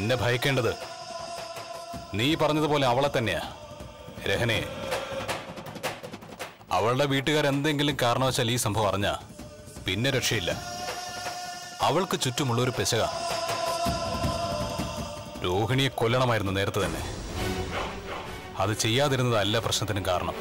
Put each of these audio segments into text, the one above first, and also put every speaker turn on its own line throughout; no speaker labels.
പിന്നെ ഭയക്കേണ്ടത് നീ പറഞ്ഞതുപോലെ അവളെ തന്നെയാ രഹനയെ അവളുടെ വീട്ടുകാർ എന്തെങ്കിലും കാരണവശാൽ ഈ സംഭവം അറിഞ്ഞ പിന്നെ രക്ഷയില്ല അവൾക്ക് ചുറ്റുമുള്ള ഒരു പെശക രോഹിണിയെ കൊല്ലണമായിരുന്നു നേരത്തെ തന്നെ അത് ചെയ്യാതിരുന്നതല്ല പ്രശ്നത്തിനും കാരണം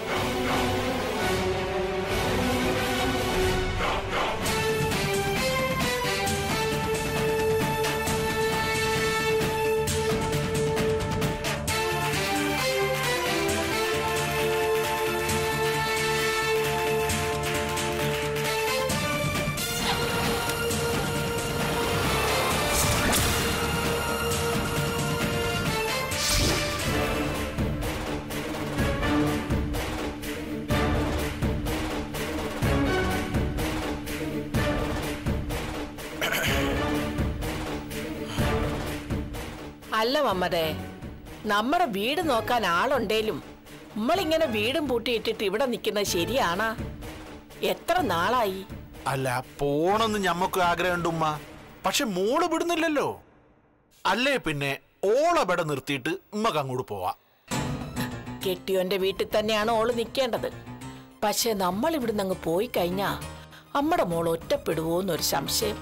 അല്ല മമ്മതേ നമ്മുടെ വീട് നോക്കാൻ ആളുണ്ടേലും നമ്മളിങ്ങനെ വീടും പൂട്ടിയിട്ടിട്ട് ഇവിടെ നിൽക്കുന്നത് ശരിയാണാ എത്ര നാളായി
അല്ല പോണെന്ന് ഞമ്മക്ക് ആഗ്രഹമുണ്ട് ഉമ്മ പക്ഷെ മോള് വിടുന്നില്ലല്ലോ അല്ലേ പിന്നെ ഓളെവിടെ നിർത്തിയിട്ട് ഉമ്മക്ക് അങ്ങോട്ട് പോവാ
കെട്ടിയോന്റെ വീട്ടിൽ തന്നെയാണ് ഓള് നിൽക്കേണ്ടത് പക്ഷെ നമ്മൾ ഇവിടുന്ന് അങ്ങ് പോയി കഴിഞ്ഞാ നമ്മുടെ മോൾ ഒറ്റപ്പെടുവോന്നൊരു സംശയം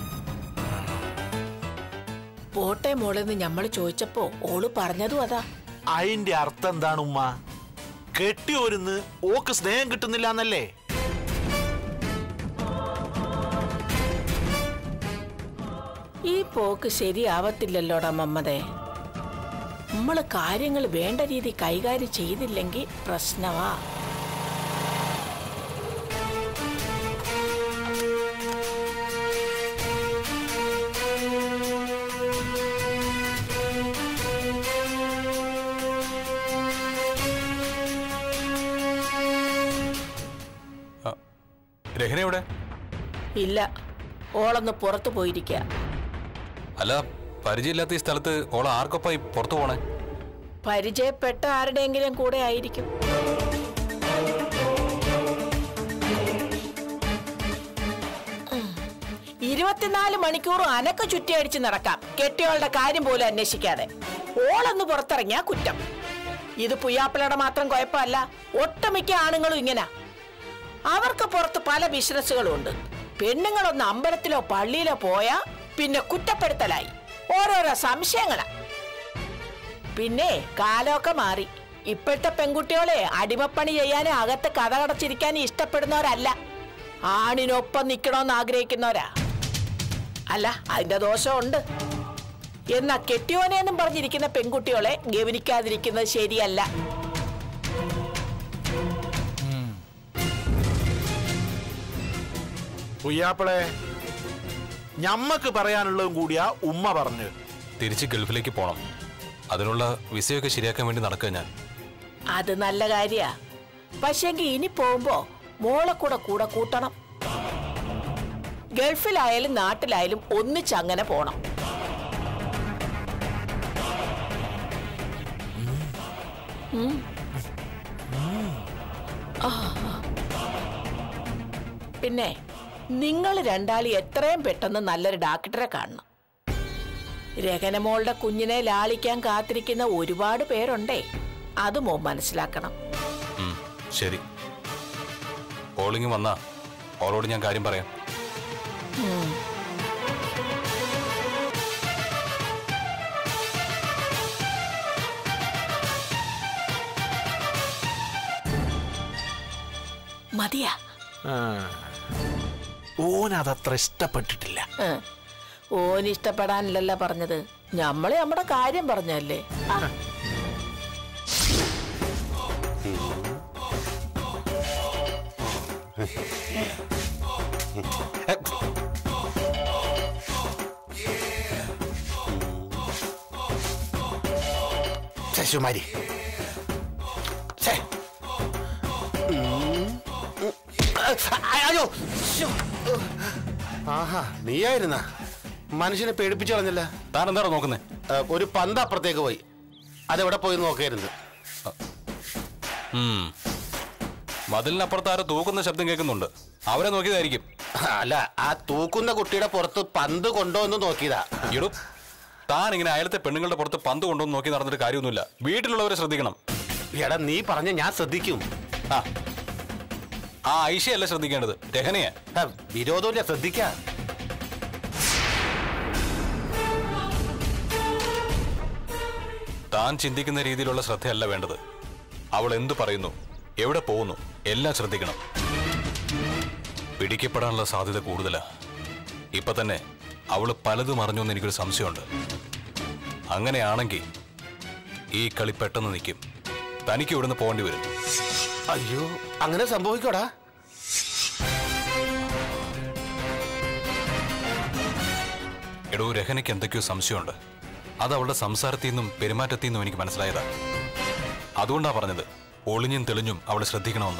പോട്ടെ മോളെന്ന് നമ്മൾ ചോദിച്ചപ്പോ ഓള് പറഞ്ഞതും അതാ
അതിന്റെ അർത്ഥം എന്താണ് ഉമ്മ കെട്ടിയോരുന്ന് ഓക്ക് സ്നേഹം കിട്ടുന്നില്ല എന്നല്ലേ
ഈ പോക്ക് ശരിയാവത്തില്ലല്ലോടാ മമ്മതേ നമ്മള് കാര്യങ്ങൾ വേണ്ട രീതി കൈകാര്യം ചെയ്തില്ലെങ്കിൽ പ്രശ്നമാ
രഹന എവിടെ
ഇല്ല ഓളൊന്ന് പുറത്തു പോയിരിക്കുക
അല്ല പരിചയമില്ലാത്ത ഈ സ്ഥലത്ത് ഓൾ ആർക്കൊപ്പായി പുറത്തു പോണേ
പരിചയപ്പെട്ട ആരുടെയെങ്കിലും കൂടെ ആയിരിക്കും ഉം. ഇരുപത്തിനാല് മണിക്കൂറും അനക്ക ചുറ്റിയടിച്ച് നടക്കാം കെട്ടിയോളുടെ കാര്യം പോലും അന്വേഷിക്കാതെ ഓളൊന്ന് പുറത്തിറങ്ങിയാ കുറ്റം ഇത് പുയ്യാപ്പിളയുടെ മാത്രം കുഴപ്പമല്ല ഒട്ടുമിക്ക ആണുങ്ങളും ഇങ്ങനെ അവർക്ക് പുറത്ത് പല ബിസിനസ്സുകളും ഉണ്ട് പെണ്ണുങ്ങളൊന്ന് അമ്പലത്തിലോ പള്ളിയിലോ പോയാ പിന്നെ കുറ്റപ്പെടുത്തലായി ഓരോരോ സംശയങ്ങളാ പിന്നെ കാലമൊക്കെ മാറി ഇപ്പോഴത്തെ പെൺകുട്ടികളെ അടിമപ്പണി ചെയ്യാനും അകത്ത് കഥ കടച്ചിരിക്കാനും ഇഷ്ടപ്പെടുന്നവരല്ല ആണിനൊപ്പം നിൽക്കണമെന്ന് ആഗ്രഹിക്കുന്നവരാ അല്ല അതിന്റെ ദോഷമുണ്ട് എന്നാ കെട്ടിയോനെന്നും പറഞ്ഞിരിക്കുന്ന പെൺകുട്ടികളെ ഗവനിക്കാതിരിക്കുന്നത് ശരിയല്ല
ഉയ്യാപ്പളെ ഞമ്മക്ക് പറയാനുള്ളതും കൂടിയാ ഉമ്മ പറഞ്ഞു
തിരിച്ച് ഗൾഫിലേക്ക് പോകണം അതിനുള്ള വിസയൊക്കെ ശരിയാക്കാൻ വേണ്ടി നടക്കുക ഞാൻ
അത് നല്ല കാര്യാ പക്ഷെങ്കിൽ ഇനി പോകുമ്പോ മോളെ കൂടെ കൂടെ കൂട്ടണം ഗൾഫിലായാലും നാട്ടിലായാലും ഒന്നിച്ചങ്ങനെ പോണം ഉം. ആ. പിന്നെ നിങ്ങൾ രണ്ടാളി എത്രയും പെട്ടെന്ന് നല്ലൊരു ഡാക്ടറെ കാണണം രഹനമോളുടെ കുഞ്ഞിനെ ലാളിക്കാൻ കാത്തിരിക്കുന്ന ഒരുപാട് പേരുണ്ടേ അത് മോ മനസ്സിലാക്കണം
ഉം, ശരി ഓളിങ് വന്നാ ഓളോട് ഞാൻ കാര്യം പറയാം
മതിയാ
ഓൻ അതത്ര ഇഷ്ടപ്പെട്ടിട്ടില്ല
ഏ, ഓന് ഇഷ്ടപ്പെടാനല്ലല്ല പറഞ്ഞത് ഞമ്മള് നമ്മുടെ കാര്യം പറഞ്ഞല്ലേ ആ,
ശശുമാരി ഛേ.
അയ്യോ ശ്ശോ. ആഹാ നീയായിരുന്ന മനുഷ്യനെ പേടിപ്പിച്ചു കളഞ്ഞല്ല
താൻ എന്താണോ നോക്കുന്നേ
ഒരു പന്ത് അപ്പുറത്തേക്ക് പോയി അതെവിടെ പോയി നോക്കായിരുന്നു
ഉം. മതിലിനപ്പുറത്ത് ആരോ തൂക്കുന്ന ശബ്ദം കേൾക്കുന്നുണ്ട് അവരെ നോക്കിയതായിരിക്കും
അല്ല ആ തൂക്കുന്ന കുട്ടിയുടെ പുറത്ത് പന്ത് കൊണ്ടോ എന്ന് നോക്കിയതാ
ഇടും താൻ ഇങ്ങനെ അയലത്തെ പെണ്ണുങ്ങളുടെ പുറത്ത് പന്ത് കൊണ്ടുവന്ന് നോക്കി നടന്നിട്ട് കാര്യമൊന്നുമില്ല വീട്ടിലുള്ളവരെ ശ്രദ്ധിക്കണം
എടാ നീ പറഞ്ഞ ഞാൻ ശ്രദ്ധിക്കും
ആ ആ ഐഷയല്ല ശ്രദ്ധിക്കേണ്ടത് രഹനയെ
ആ, വിരോധമില്ല ശ്രദ്ധിക്ക
താൻ ചിന്തിക്കുന്ന രീതിയിലുള്ള ശ്രദ്ധയല്ല വേണ്ടത് അവൾ എന്തു പറയുന്നു എവിടെ പോകുന്നു എല്ലാം ശ്രദ്ധിക്കണം പിടിക്കപ്പെടാനുള്ള സാധ്യത കൂടുതലാ ഇപ്പൊ തന്നെ അവള് പലതും അറിഞ്ഞുവെന്ന് എനിക്കൊരു സംശയമുണ്ട് അങ്ങനെയാണെങ്കിൽ ഈ കളി പെട്ടെന്ന് നിൽക്കും തനിക്ക് ഇവിടുന്ന് പോകേണ്ടി വരും
അയ്യോ അങ്ങനെ സംഭവിക്കോടാ
എടോ രഹനയ്ക്ക് എന്തൊക്കെയോ സംശയമുണ്ട് അത് അവളുടെ സംസാരത്തിൽ നിന്നും പെരുമാറ്റത്തിൽ നിന്നും എനിക്ക് മനസ്സിലായതാ അതുകൊണ്ടാ പറഞ്ഞത് ഒളിഞ്ഞും തെളിഞ്ഞും അവളെ ശ്രദ്ധിക്കണമെന്ന്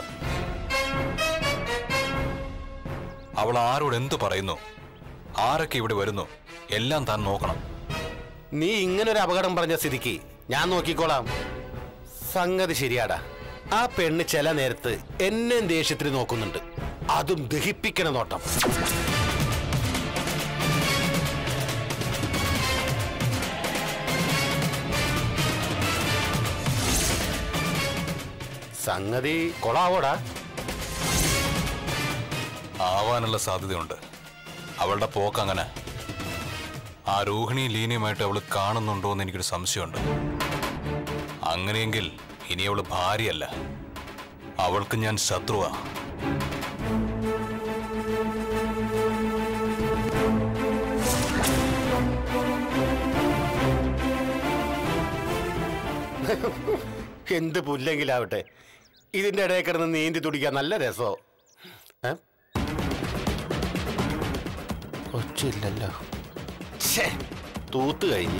അവൾ ആരോട് എന്തു പറയുന്നു ആരൊക്കെ ഇവിടെ വരുന്നു എല്ലാം താൻ നോക്കണം
നീ ഇങ്ങനെ ഒരു അപകടം പറഞ്ഞ സ്ഥിതിക്ക് ഞാൻ നോക്കിക്കോളാം സംഗതി ശരിയാടാ ആ പെണ്ണ് ചില നേരത്ത് എന്നെ ദേഷ്യത്തിൽ നോക്കുന്നുണ്ട് അതും ദഹിപ്പിക്കണ നോട്ടം സംഗതി കൊളാവോടാ
ആവാനുള്ള സാധ്യതയുണ്ട് അവളുടെ പോക്ക് അങ്ങനെ ആ രോഹിണിയും ലീനയുമായിട്ട് അവൾ കാണുന്നുണ്ടോ എന്ന് എനിക്കൊരു സംശയമുണ്ട് അങ്ങനെയെങ്കിൽ ഇനി അവൾ ഭാര്യയല്ല അവൾക്ക് ഞാൻ ശത്രുവാ
എന്ത് പുല്ലെങ്കിലാവട്ടെ ഇതിന്റെ ഇടയിൽ കിടന്ന് നീന്തി തുടിക്കാൻ നല്ല രസോ ഏ? ഒച്ചില്ലല്ലോ ഛേ, തൂത്ത് കഴിഞ്ഞ്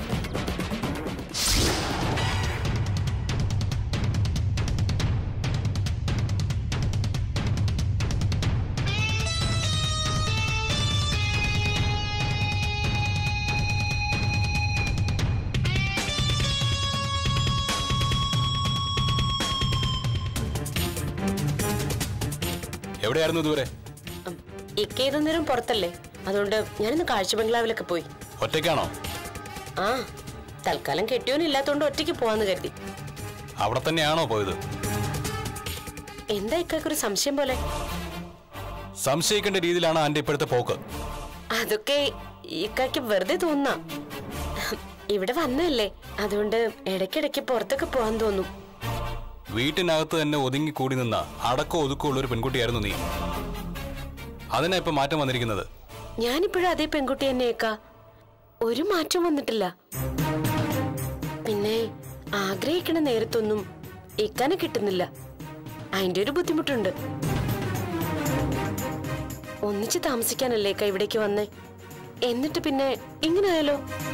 എവിടെയായിരുന്നു ഇതുവരെ
ഇക്ക ഏതു നേരം പുറത്തല്ലേ അതുകൊണ്ട് ഞാനിന്ന് കാഴ്ച ബംഗ്ലാവിലൊക്കെ പോയി
ഒറ്റയ്ക്കാണോ
ആ തൽക്കാലം കെട്ടിയോനില്ലാത്തോണ്ട് ഒറ്റയ്ക്ക് പോവാന്ന് കരുതി
അവിടെ തന്നെയാണോ പോയത്
എന്താ ഇക്കൊരു സംശയം പോലെ
സംശയിക്കേണ്ട രീതിയിലാണ് ആന്റെ ഇപ്പോഴത്തെ പോക്ക്
അതൊക്കെ ഇക്കയ്ക്ക് വെറുതെ തോന്നാ ഇവിടെ വന്നല്ലേ അതുകൊണ്ട് ഇടയ്ക്കിടയ്ക്ക് പുറത്തൊക്കെ പോവാൻ തോന്നും
വീട്ടിനകത്ത് തന്നെ ഒതുങ്ങിക്കൂടി നിന്ന അടക്കം ഒതുക്കമുള്ള ഒരു പെൺകുട്ടിയായിരുന്നു നീ അതിനാ ഇപ്പൊ മാറ്റം വന്നിരിക്കുന്നത്
ഞാനിപ്പോഴും അതേ പെൺകുട്ടി തന്നെയേക്കാ ഒരു മാറ്റം വന്നിട്ടില്ല പിന്നെ ആഗ്രഹിക്കണ നേരത്തൊന്നും ഇക്കാനെ കിട്ടുന്നില്ല അതിന്റെ ഒരു ബുദ്ധിമുട്ടുണ്ട് ഒന്നിച്ച് താമസിക്കാനല്ലേ ഇക്ക ഇവിടേക്ക് വന്നേ എന്നിട്ട് പിന്നെ ഇങ്ങനെ ആയാലോ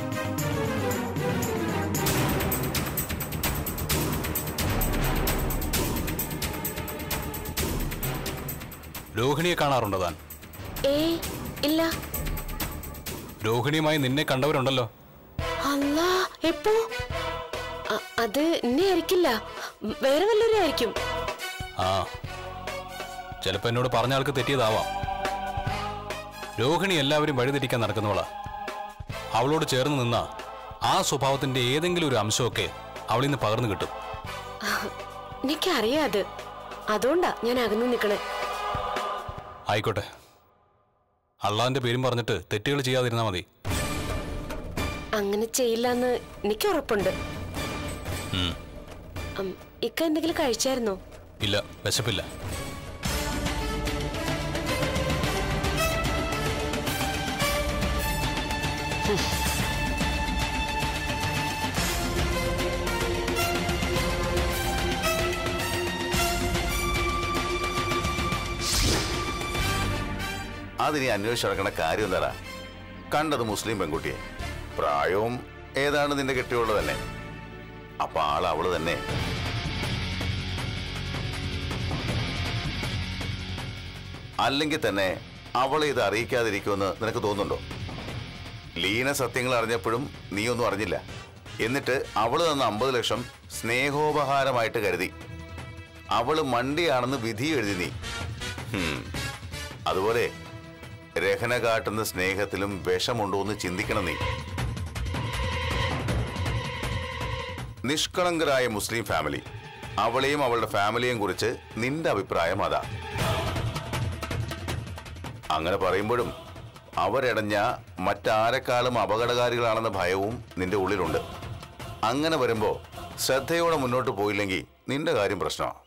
രോഹിണിയെ കാണാറുണ്ടോ താൻ
ഏയ് ഇല്ല
രോഹിണിയുമായി നിന്നെ കണ്ടവരുണ്ടല്ലോ
അല്ല എപ്പോ അ- അത് എന്നെ ആയിരിക്കില്ല വേറെ വല്ലവരും ആയിരിക്കും
ആ ചിലപ്പോ എന്നോട് പറഞ്ഞ ആൾക്ക് തെറ്റിയതാവാം രോഹിണി എല്ലാവരും വഴിതെറ്റിക്കാൻ നടക്കുന്നവളാ അവളോട് ചേർന്ന് നിന്ന ആ സ്വഭാവത്തിന്റെ ഏതെങ്കിലും ഒരു അംശമൊക്കെ അവളിൽ നിന്ന് പകർന്നു കിട്ടും
എനിക്കറിയാം അത് അതുകൊണ്ടാ ഞാൻ അകന്നു നിക്കണേ
ആയിക്കോട്ടെ അള്ളാന്റെ പേരും പറഞ്ഞിട്ട് തെറ്റുകൾ ചെയ്യാതിരുന്നാ മതി
അങ്ങനെ ചെയ്യില്ലെന്ന് എനിക്ക് ഉറപ്പുണ്ട്
ഉം.
ഉം, ഇക്ക എന്തെങ്കിലും കഴിച്ചായിരുന്നോ
ഇല്ല വിശപ്പില്ല
അതിനി അന്വേഷിച്ച് നടക്കണ കാര്യം എന്താടാ കണ്ടത് മുസ്ലിം പെൺകുട്ടിയെ പ്രായവും ഏതാണ് നിന്റെ കെട്ടിയുള്ളത് തന്നെ അപ്പൊ ആൾ അവള് തന്നെ അല്ലെങ്കിൽ തന്നെ അവളെ ഇത് അറിയിക്കാതിരിക്കുമെന്ന് നിനക്ക് തോന്നുന്നുണ്ടോ ലീന സത്യങ്ങൾ അറിഞ്ഞപ്പോഴും നീയൊന്നും അറിഞ്ഞില്ല എന്നിട്ട് അവള് തന്ന അമ്പത് ലക്ഷം സ്നേഹോപഹാരമായിട്ട് കരുതി അവള് മണ്ടിയാണെന്ന് വിധി എഴുതി നീ ഹും. അതുപോലെ രഹന കാട്ടുന്ന സ്നേഹത്തിലും വിഷമുണ്ടോ എന്ന് ചിന്തിക്കണം നീ നിഷ്കളങ്കരായ മുസ്ലിം ഫാമിലി അവളെയും അവളുടെ ഫാമിലിയെയും കുറിച്ച് നിന്റെ അഭിപ്രായം അതാ അങ്ങനെ പറയുമ്പോഴും അവരടഞ്ഞ മറ്റാരെക്കാളും അപകടകാരികളാണെന്ന ഭയവും നിന്റെ ഉള്ളിലുണ്ട് അങ്ങനെ വരുമ്പോ ശ്രദ്ധയോടെ മുന്നോട്ട് പോയില്ലെങ്കിൽ നിന്റെ കാര്യം പ്രശ്നമാണ്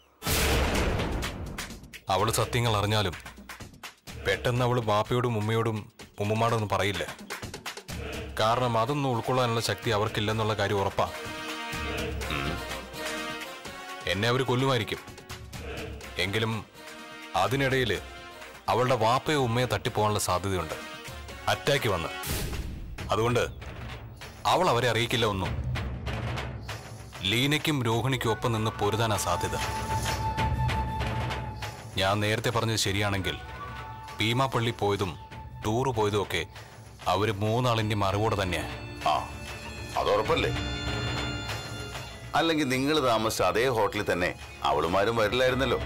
അവള് സത്യങ്ങൾ അറിഞ്ഞാലും പെട്ടെന്ന് അവള് ബാപ്പയോടും ഉമ്മയോടും ഉമ്മമാടൊന്നും പറയില്ല കാരണം അതൊന്നും ഉൾക്കൊള്ളാനുള്ള ശക്തി അവർക്കില്ലെന്നുള്ള കാര്യം ഉറപ്പാ ഉം. എന്നെ അവർ കൊല്ലുമായിരിക്കും എങ്കിലും അതിനിടയിൽ അവളുടെ വാപ്പയോ ഉമ്മയോ തട്ടിപ്പോകാനുള്ള സാധ്യതയുണ്ട് അറ്റാക്ക് വന്ന് അതുകൊണ്ട് അവൾ അവരെ അറിയിക്കില്ല ഒന്നും ലീനയ്ക്കും രോഹിണിക്കും ഒപ്പം നിന്ന് പൊരുതാനാ സാധ്യത ഞാൻ നേരത്തെ പറഞ്ഞത് ശരിയാണെങ്കിൽ ഭീമാപ്പള്ളി പോയതും ടൂറ് പോയതും ഒക്കെ അവര് മൂന്നാളിൻ്റെയും അറിവോടെ തന്നെയാ
ആ അതുറപ്പല്ലേ അല്ലെങ്കിൽ നിങ്ങൾ താമസിച്ച അതേ ഹോട്ടലിൽ തന്നെ അവളുമാരും വരില്ലായിരുന്നല്ലോ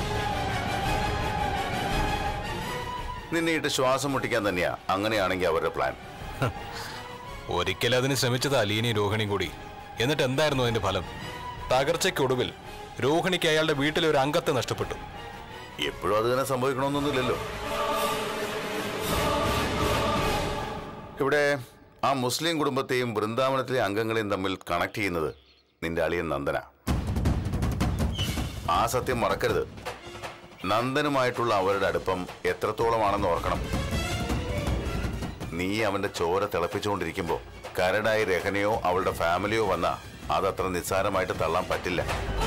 നിന്നെ ഇട്ട് ശ്വാസം മുട്ടിക്കാൻ തന്നെയാ അങ്ങനെയാണെങ്കിൽ അവരുടെ പ്ലാൻ
ഒരിക്കൽ അതിന് ശ്രമിച്ചതാ ലീനയും രോഹിണിയും കൂടി എന്നിട്ട് എന്തായിരുന്നു അതിന്റെ ഫലം തകർച്ചയ്ക്കൊടുവിൽ രോഹിണിക്ക് അയാളുടെ വീട്ടിലെ ഒരു അംഗത്തെ നഷ്ടപ്പെട്ടു
എപ്പോഴും അത് തന്നെ സംഭവിക്കണമെന്നൊന്നുമില്ലല്ലോ ഇവിടെ ആ മുസ്ലിം കുടുംബത്തെയും വൃന്ദാവനത്തിലെ അംഗങ്ങളെയും തമ്മിൽ കണക്ട് ചെയ്യുന്നത് നിന്റെ അളിയൻ നന്ദന ആ സത്യം മറക്കരുത് നന്ദനുമായിട്ടുള്ള അവരുടെ അടുപ്പം എത്രത്തോളമാണെന്ന് ഓർക്കണം നീ അവന്റെ ചോര തിളപ്പിച്ചുകൊണ്ടിരിക്കുമ്പോൾ കരടായി രഹനയോ അവളുടെ ഫാമിലിയോ വന്നാ അതത്ര നിസ്സാരമായിട്ട് തള്ളാൻ പറ്റില്ല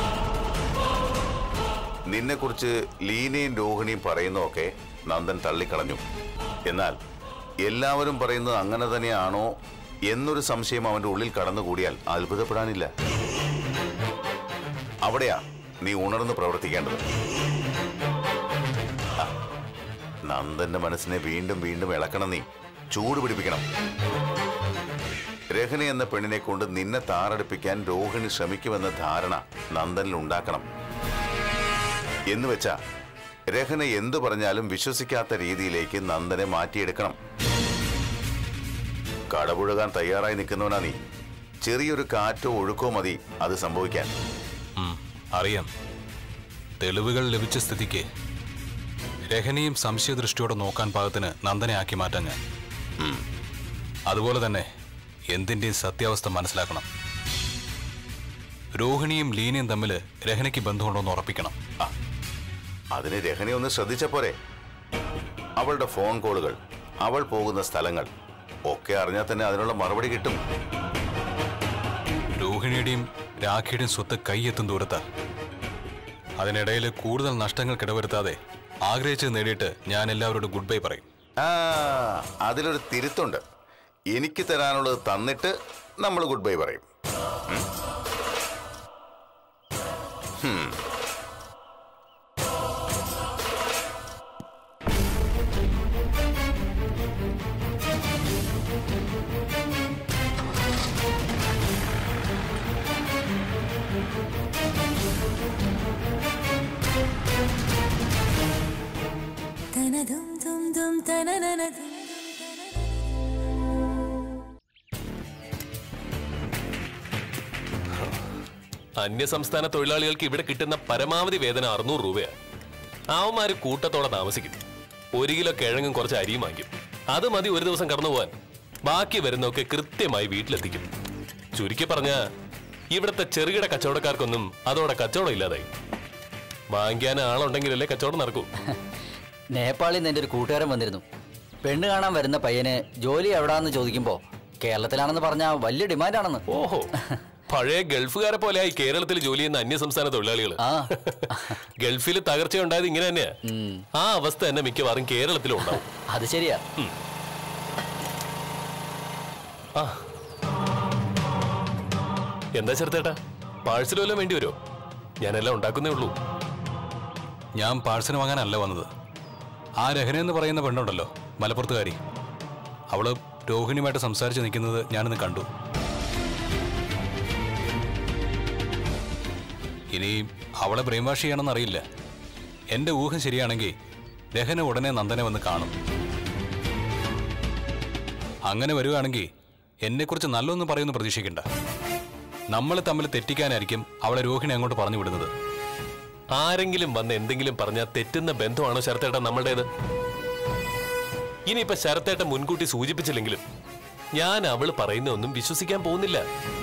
നിന്നെക്കുറിച്ച് ലീനയും രോഹിണിയും പറയുന്നതൊക്കെ നന്ദൻ തള്ളിക്കളഞ്ഞു എന്നാൽ എല്ലാവരും പറയുന്നത് അങ്ങനെ തന്നെയാണോ എന്നൊരു സംശയം അവന്റെ ഉള്ളിൽ കടന്നുകൂടിയാൽ അത്ഭുതപ്പെടാനില്ല അവിടെയാ നീ ഉണർന്ന് പ്രവർത്തിക്കേണ്ടത് ആ, നന്ദന്റെ മനസ്സിനെ വീണ്ടും വീണ്ടും ഇളക്കണം നീ ചൂട് പിടിപ്പിക്കണം രഹന എന്ന പെണ്ണിനെ കൊണ്ട് നിന്നെ താറടിപ്പിക്കാൻ രോഹിണി ശ്രമിക്കുമെന്ന ധാരണ നന്ദനിൽ ഉണ്ടാക്കണം എന്ന് വെച്ചാ രഹന എന്തു പറഞ്ഞാലും വിശ്വസിക്കാത്ത രീതിയിലേക്ക് നന്ദനെ മാറ്റിയെടുക്കണം കടപുഴകാൻ തയ്യാറായി നിൽക്കുന്നവനാ നീ ചെറിയൊരു കാറ്റോ ഒഴുക്കോ മതി അത് സംഭവിക്കാൻ
ഉം, അറിയാം തെളിവുകൾ ലഭിച്ച സ്ഥിതിക്ക് രഹനയും സംശയദൃഷ്ടിയോടെ നോക്കാൻ പാകത്തിന് നന്ദനെ ആക്കി മാറ്റാൻ ഞാൻ ഉം. അതുപോലെ തന്നെ എന്തിൻ്റെയും സത്യാവസ്ഥ മനസ്സിലാക്കണം രോഹിണിയും ലീനയും തമ്മിൽ രഹനയ്ക്ക് ബന്ധമുണ്ടോന്ന് ഉറപ്പിക്കണം
ആ, അതിന് രഹന ഒന്ന് ശ്രദ്ധിച്ച പോരെ അവളുടെ ഫോൺ കോളുകൾ അവൾ പോകുന്ന സ്ഥലങ്ങൾ ഒക്കെ അറിഞ്ഞാൽ തന്നെ അതിനുള്ള മറുപടി കിട്ടും
രോഹിണിയുടെയും രാഖിയുടെയും സ്വത്ത് കൈയെത്തും ദൂരത്താ അതിനിടയിൽ കൂടുതൽ നഷ്ടങ്ങൾ കിടവരുത്താതെ ആഗ്രഹിച്ചത് നേടിയിട്ട് ഞാൻ എല്ലാവരോടും ഗുഡ് ബൈ പറയും
ആ അതിലൊരു തിരുത്തുണ്ട് എനിക്ക് തരാനുള്ളത് തന്നിട്ട് നമ്മൾ ഗുഡ് ബൈ പറയും ഉം. ഹും.
തനതും തും തും തനനനതും
അന്യസംസ്ഥാന തൊഴിലാളികൾക്ക് ഇവിടെ കിട്ടുന്ന പരമാവധി വേതന അറുന്നൂറ് രൂപയാണ് അവന്മാര് കൂട്ടത്തോടെ താമസിക്കും ഒരു കിലോ കിഴങ്ങും കുറച്ച് അരിയും വാങ്ങിക്കും അത് മതി ഒരു ദിവസം കടന്നു പോവാൻ ബാക്കി വരുന്നൊക്കെ കൃത്യമായി വീട്ടിലെത്തിക്കും ചുരുക്കി പറഞ്ഞ ഇവിടുത്തെ ചെറുകിട കച്ചവടക്കാർക്കൊന്നും അതോടെ കച്ചവടം ഇല്ലാതായി വാങ്ങിക്കാൻ ആളുണ്ടെങ്കിലല്ലേ കച്ചവടം നടക്കൂ
നേപ്പാളിൽ നിന്ന് എൻ്റെ ഒരു കൂട്ടുകാരൻ വന്നിരുന്നു പെണ്ണ് കാണാൻ വരുന്ന പയ്യന് ജോലി എവിടാന്ന് ചോദിക്കുമ്പോ കേരളത്തിലാണെന്ന് പറഞ്ഞാൽ വലിയ ഡിമാൻഡാണെന്ന്
ഓഹോ പഴയ ഗൾഫുകാരെ പോലെയായി കേരളത്തിൽ ജോലി ചെയ്യുന്ന അന്യസംസ്ഥാന തൊഴിലാളികൾ
ആ
ഗൾഫിൽ തകർച്ച ഉണ്ടായത് ഇങ്ങനെ തന്നെയാ
ഉം.
ആ അവസ്ഥ തന്നെ മിക്കവാറും കേരളത്തിലും ഉണ്ടാവും
അത് ശരിയാ
ആ എന്താ ചെറുത്തേട്ടാ പാഴ്സൽ വല്ലതും വേണ്ടി വരുമോ ഞാനെല്ലാം ഉണ്ടാക്കുന്നേ ഉള്ളൂ
ഞാൻ പാഴ്സൽ വാങ്ങാനല്ല വന്നത് ആ രഹന എന്ന് പറയുന്ന പെണ്ണുണ്ടല്ലോ മലപ്പുറത്തുകാരി അവള് രോഹിണിയുമായിട്ട് സംസാരിച്ച് നിൽക്കുന്നത് ഞാനിന്ന് കണ്ടു ഇനി അവളെ ബ്രെയിൻ വാഷ് ചെയ്യണമെന്ന് അറിയില്ല എൻ്റെ ഊഹം ശരിയാണെങ്കിൽ രഹന ഉടനെ നന്ദനെ വന്ന് കാണും അങ്ങനെ വരുവാണെങ്കിൽ എന്നെക്കുറിച്ച് നല്ലൊന്നും പറയുമെന്ന് പ്രതീക്ഷിക്കണ്ട നമ്മൾ തമ്മിൽ തെറ്റിക്കാനായിരിക്കും അവളെ രോഹിണി അങ്ങോട്ട് പറഞ്ഞു വിടുന്നത്
ആരെങ്കിലും വന്ന് എന്തെങ്കിലും പറഞ്ഞാൽ തെറ്റുന്ന ബന്ധമാണോ ശരത്തേട്ടൻ നമ്മളുടേത് ഇനിയിപ്പൊ ശരത്തേട്ടൻ മുൻകൂട്ടി സൂചിപ്പിച്ചില്ലെങ്കിലും ഞാൻ അവള് പറയുന്ന ഒന്നും വിശ്വസിക്കാൻ പോകുന്നില്ല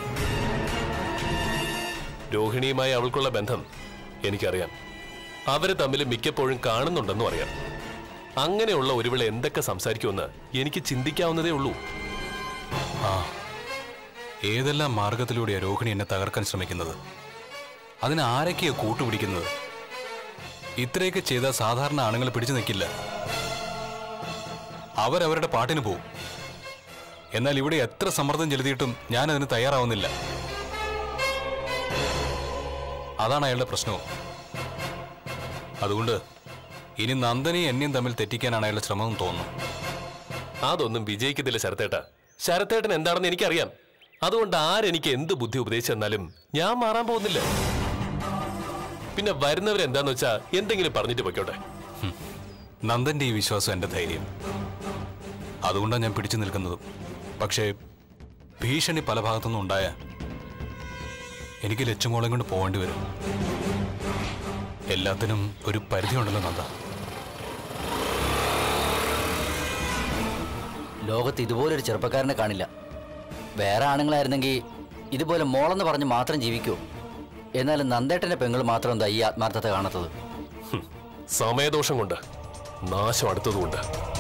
രോഹിണിയുമായി അവൾക്കുള്ള ബന്ധം എനിക്കറിയാം അവര് തമ്മിൽ മിക്കപ്പോഴും കാണുന്നുണ്ടെന്നും അറിയാം അങ്ങനെയുള്ള ഒരുവിള എന്തൊക്കെ സംസാരിക്കുമെന്ന് എനിക്ക് ചിന്തിക്കാവുന്നതേ ഉള്ളൂ
ആ ഏതെല്ലാം മാർഗത്തിലൂടെയാ രോഹിണി എന്നെ തകർക്കാൻ ശ്രമിക്കുന്നത് അതിന് ആരൊക്കെയാ കൂട്ടുപിടിക്കുന്നത് ഇത്രയൊക്കെ ചെയ്താൽ സാധാരണ ആണുങ്ങൾ പിടിച്ചു നിൽക്കില്ല അവരവരുടെ പാട്ടിന് പോവും എന്നാൽ ഇവിടെ എത്ര സമ്മർദ്ദം ചെലുത്തിയിട്ടും ഞാൻ അതിന് തയ്യാറാവുന്നില്ല അതാണ് അയാളുടെ പ്രശ്നവും അതുകൊണ്ട് ഇനി നന്ദനെയും എന്നെയും തമ്മിൽ തെറ്റിക്കാനാണ് അയാളുടെ ശ്രമം തോന്നുന്നു
അതൊന്നും വിജയിക്കത്തില്ല ശരത്തേട്ട ശരത്തേട്ടൻ എന്താണെന്ന് എനിക്കറിയാം അതുകൊണ്ട് ആരെനിക്ക് എന്ത് ബുദ്ധി ഉപദേശിച്ചെന്നാലും ഞാൻ മാറാൻ പോകുന്നില്ല പിന്നെ വരുന്നവരെന്താന്ന് വെച്ചാ എന്തെങ്കിലും പറഞ്ഞിട്ട് പൊയ്ക്കോട്ടെ
നന്ദന്റെ ഈ വിശ്വാസം എന്റെ ധൈര്യം അതുകൊണ്ടാണ് ഞാൻ പിടിച്ചു നിൽക്കുന്നതും പക്ഷേ ഭീഷണി പല ഭാഗത്തുനിന്നും ഉണ്ടായ എനിക്ക് ലച്ചുമോളെ കൊണ്ട് പോകേണ്ടി വരും എല്ലാത്തിനും ഒരു പരിധിയുണ്ടല്ലോ നന്ദ
ലോകത്ത് ഇതുപോലൊരു ചെറുപ്പക്കാരനെ കാണില്ല വേറെ ആണുങ്ങളായിരുന്നെങ്കിൽ ഇതുപോലെ മോളെന്ന് പറഞ്ഞ് മാത്രം ജീവിക്കൂ എന്നാലും നന്ദേട്ടന്റെ പെങ്ങൾ മാത്രം എന്താ ഈ ആത്മാർത്ഥത കാണാത്തത്
ഹും, സമയദോഷം കൊണ്ട് നാശം അടുത്തതുകൊണ്ട്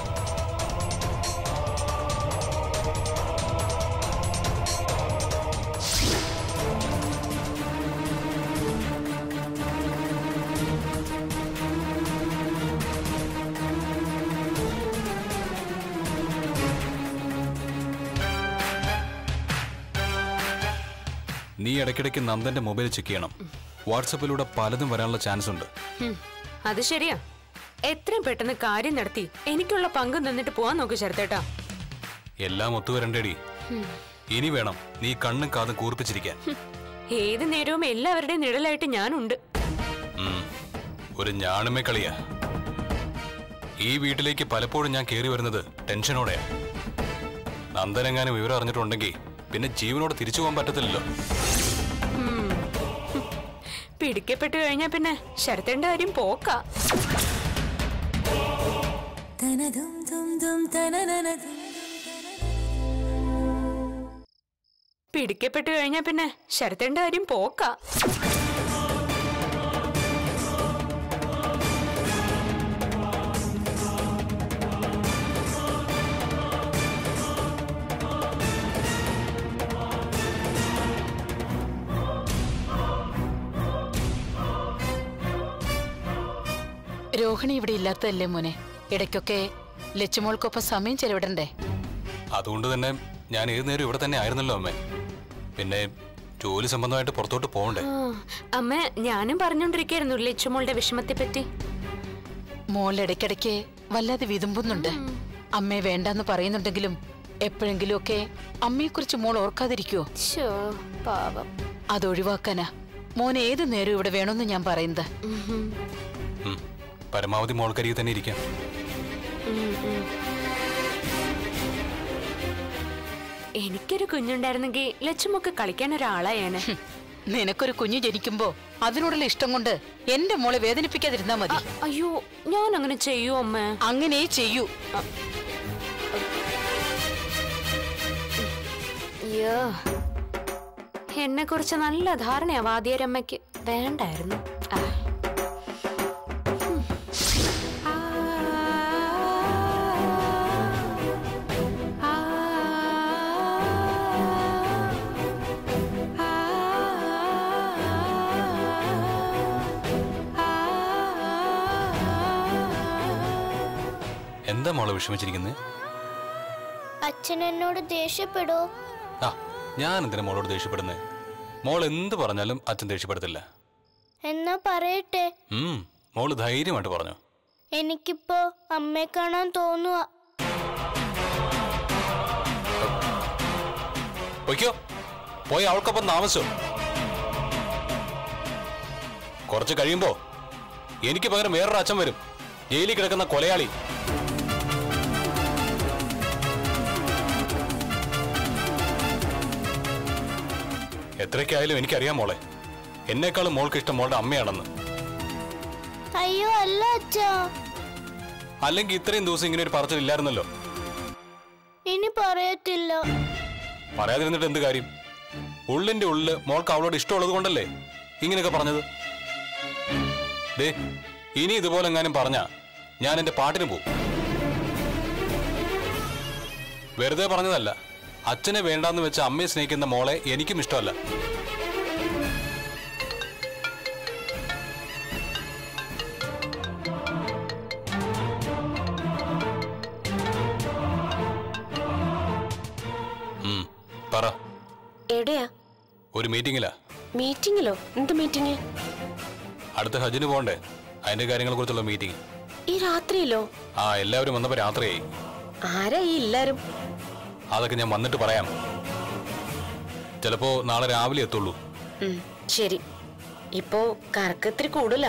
നീ ഇടയ്ക്കിടയ്ക്ക് നന്ദന്റെ മൊബൈൽ ചെക്ക് ചെയ്യണം വാട്സപ്പിലൂടെ പലതും വരാനുള്ള ചാൻസ് ഉണ്ട്
ഹും, അത് ശരിയാ എത്രയും പെട്ടെന്ന് കാര്യം നടത്തി എനിക്കുള്ള പങ്ക് നിന്നിട്ട് പോവാൻ നോക്ക് ശരത്തേട്ടാ
എല്ലാം ഒത്തുവരണ്ടേടി ഇനി വേണം നീ കണ്ണും കാതും കൂർപ്പിച്ചിരിക്കാൻ
ഹും, ഏത് നേരവും എല്ലാവരുടെയും നിഴലായിട്ട് ഞാനുണ്ട്
ഉം. ഒരു ഞാണുമേ കളിയാ ഈ വീട്ടിലേക്ക് പലപ്പോഴും ഞാൻ കയറി വരുന്നത് ടെൻഷനോടെയാ നന്ദനെങ്ങാനും വിവരം അറിഞ്ഞിട്ടുണ്ടെങ്കിൽ പിന്നെ ജീവനോടെ തിരിച്ചു പോകാൻ പറ്റത്തില്ലല്ലോ
ഉം. ഹും, പിടിക്കപ്പെട്ടു കഴിഞ്ഞാ പിന്നെ ശരത്തേണ്ട കാര്യം പോക്കാ
തനതും തും തും തനനനതും
പിടിക്കപ്പെട്ടു കഴിഞ്ഞാ പിന്നെ ശരത്തേണ്ട കാര്യം പോക്കാ
രോഹിണി ഇവിടെ ഇല്ലാത്തതല്ലേ മോനെ ഇടയ്ക്കൊക്കെ ലച്ചുമോൾക്കൊപ്പം സമയം ചെലവിടണ്ടേ
അതുകൊണ്ട് തന്നെ ഞാൻ ഏത് നേരം ഇവിടെ തന്നെ ആയിരുന്നല്ലോ അമ്മേ പിന്നെ ജോലി സംബന്ധമായിട്ട് പുറത്തോട്ട് പോകണ്ടേ
ആ, അമ്മ ഞാനും പറഞ്ഞോണ്ടിരിക്കായിരുന്നു ലച്ചുമോളുടെ വിഷമത്തെ പറ്റി
മോൾ ഇടയ്ക്കിടയ്ക്ക് വല്ലാതെ വിതുമ്പുന്നുണ്ട് അമ്മയെ വേണ്ടെന്ന് പറയുന്നുണ്ടെങ്കിലും എപ്പോഴെങ്കിലും ഒക്കെ അമ്മയെക്കുറിച്ച് മോൾ ഓർക്കാതിരിക്കുവോ
ശോ, പാവം
അതൊഴിവാക്കാനാ മോൻ ഏത് നേരം ഇവിടെ വേണമെന്ന് ഞാൻ പറയുന്നത്
ഉം,
ഉം. പരമാവധി മോൾക്കരികെ തന്നെ ഇരിക്കാം
ഉം, ഉം. എനിക്കൊരു കുഞ്ഞുണ്ടായിരുന്നെങ്കിൽ ലച്ചുമൊക്കെ കളിക്കാൻ ഒരാളായേനെ
നിനക്കൊരു കുഞ്ഞു ജനിക്കുമ്പോ അതിനോടുള്ള ഇഷ്ടം കൊണ്ട് എന്റെ മോളെ വേദനിപ്പിക്കാതിരുന്നാ മതി
അയ്യോ ഞാൻ അങ്ങനെ ചെയ്യൂ അമ്മ
അങ്ങനെ ചെയ്യൂ
അയ്യോ എന്നെ കുറിച്ച് നല്ല ധാരണയാ വാദിയരമ്മയ്ക്ക് വേണ്ടായിരുന്നു ആ. ഉം. ആ. ആ.
എന്താ മോളെ വിഷമിച്ചിരിക്കുന്നത്
അച്ഛൻ എന്നോട് ദേഷ്യപ്പെടോ
ആ ഞാൻ എന്തിനാ മോളോട് ദേഷ്യപ്പെടുന്നത് മോൾ എന്ത് പറഞ്ഞാലും അച്ഛൻ ദേഷ്യപ്പെടത്തില്ല
എന്നാ പറയട്ടെ
ഉം മോള് ധൈര്യമായിട്ട് പറഞ്ഞു
എനിക്കിപ്പോ അമ്മയെ കാണാൻ തോന്നുക
പൊയ്ക്കോ പോയി അവൾക്കൊപ്പം താമസിച്ചോ കുറച്ച് കഴിയുമ്പോ എനിക്ക് പകരം വേറൊരു അച്ഛൻ വരും ജയിലിൽ കിടക്കുന്ന കൊലയാളി എത്രയ്ക്കായാലും എനിക്കറിയാം മോളെ എന്നെക്കാളും മോൾക്ക് ഇഷ്ടം മോളുടെ അമ്മയാണെന്ന്
അയ്യോ അല്ല അച്ഛാ
അല്ലെങ്കിൽ ഇത്രയും ദിവസം ഇങ്ങനെ ഒരു പറച്ചിലില്ലായിരുന്നല്ലോ
ഇനി പറയത്തില്ല
പറയാതിരുന്നിട്ട് എന്ത് കാര്യം ഉള്ളിന്റെ ഉള്ളില് മോൾക്ക് അവളോട് ഇഷ്ടമുള്ളത് കൊണ്ടല്ലേ ഇങ്ങനെയൊക്കെ പറഞ്ഞത് ദേ ഇനി ഇതുപോലെ എങ്ങാനും പറഞ്ഞ ഞാൻ എന്റെ പാട്ടിന് പോകും വെറുതെ പറഞ്ഞതല്ല അച്ഛനെ വേണ്ടാന്ന് വെച്ച അമ്മയെ സ്നേഹിക്കുന്ന മോളെ എനിക്കും ഇഷ്ടമല്ല ഉം, പറ
എവിടെയാ
ഒരു മീറ്റിംഗിലാ
മീറ്റിങ്ങിലോ എന്ത് മീറ്റിംഗ്
അടുത്ത ഹജ്ജിന് പോകണ്ടേ അതിന്റെ കാര്യങ്ങളെ കുറിച്ചുള്ള മീറ്റിംഗ്
ഈ രാത്രിയിലോ
ആ എല്ലാവരും വന്നപ്പോ രാത്രിയായി
ആരാ ഈ എല്ലാരും
അതൊക്കെ ഞാൻ വന്നിട്ട് പറയാം ചിലപ്പോ നാളെ രാവിലെ എത്തുള്ളൂ
ഉം, ശരി ഇപ്പോ കറക്കത്തിരി കൂടുതലാ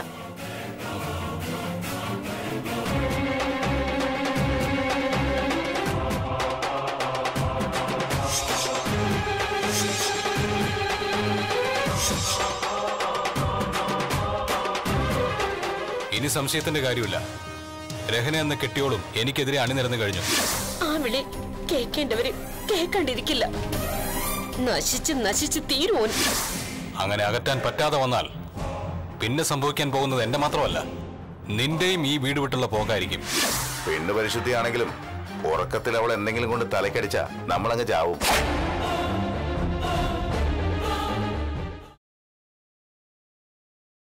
ഇനി സംശയത്തിന്റെ കാര്യമില്ല രഹന എന്ന കെട്ടിയോളും എനിക്കെതിരെ അണിനിരന്നു കഴിഞ്ഞു
ആ വിളി കേൾക്കേണ്ടവര് കേൾക്കണ്ടിരിക്കില്ല നശിച്ച് നശിച്ച് തീരുവോൻ
അങ്ങനെ അകറ്റാൻ പറ്റാതെ വന്നാൽ പിന്നെ സംഭവിക്കാൻ പോകുന്നത് എന്റെ മാത്രമല്ല നിന്റെയും ഈ വീട് വിട്ടുള്ള പോകായിരിക്കും
പെണ്ണ് പരിശുദ്ധിയാണെങ്കിലും ഉറക്കത്തിൽ അവൾ എന്തെങ്കിലും കൊണ്ട് തലക്കടിച്ച നമ്മളങ്ങ് ചാവും